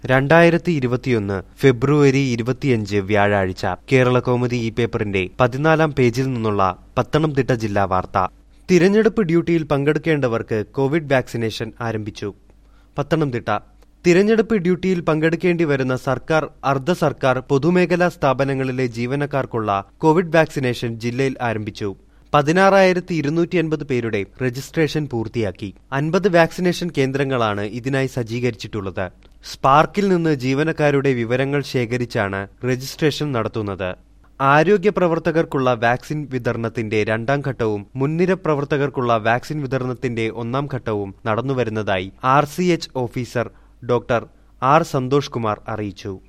രണ്ടായിരത്തി ഇരുപത്തിയൊന്ന് ഫെബ്രുവരി ഇരുപത്തിയഞ്ച് വ്യാഴാഴ്ച കേരള കൗമുദി ഈ പേപ്പറിന്റെ പതിനാലാം പേജിൽ നിന്നുള്ള പത്തനംതിട്ട ജില്ലാ വാർത്ത തിരഞ്ഞെടുപ്പ് ഡ്യൂട്ടിയിൽ പങ്കെടുക്കേണ്ടവർക്ക് കോവിഡ് വാക്സിനേഷൻ ആരംഭിച്ചു പത്തനംതിട്ട തിരഞ്ഞെടുപ്പ് ഡ്യൂട്ടിയിൽ പങ്കെടുക്കേണ്ടി വരുന്ന സർക്കാർ അർദ്ധ സർക്കാർ പൊതുമേഖലാ സ്ഥാപനങ്ങളിലെ ജീവനക്കാർക്കുള്ള കോവിഡ് വാക്സിനേഷൻ ജില്ലയിൽ ആരംഭിച്ചു പതിനാറായിരത്തി ഇരുന്നൂറ്റി അൻപത് പേരുടെ രജിസ്ട്രേഷൻ പൂർത്തിയാക്കി അൻപത് വാക്സിനേഷൻ കേന്ദ്രങ്ങളാണ് ഇതിനായി സജ്ജീകരിച്ചിട്ടുള്ളത് സ്പാർക്കിൽ നിന്ന് ജീവനക്കാരുടെ വിവരങ്ങൾ ശേഖരിച്ചാണ് രജിസ്ട്രേഷൻ നടത്തുന്നത് ആരോഗ്യ പ്രവർത്തകർക്കുള്ള വാക്സിൻ വിതരണത്തിന്റെ രണ്ടാം ഘട്ടവും മുൻനിര പ്രവർത്തകർക്കുള്ള വാക്സിൻ വിതരണത്തിന്റെ ഒന്നാം ഘട്ടവും നടന്നുവരുന്നതായി R C H officer doctor R Santhosh Kumar അറിയിച്ചു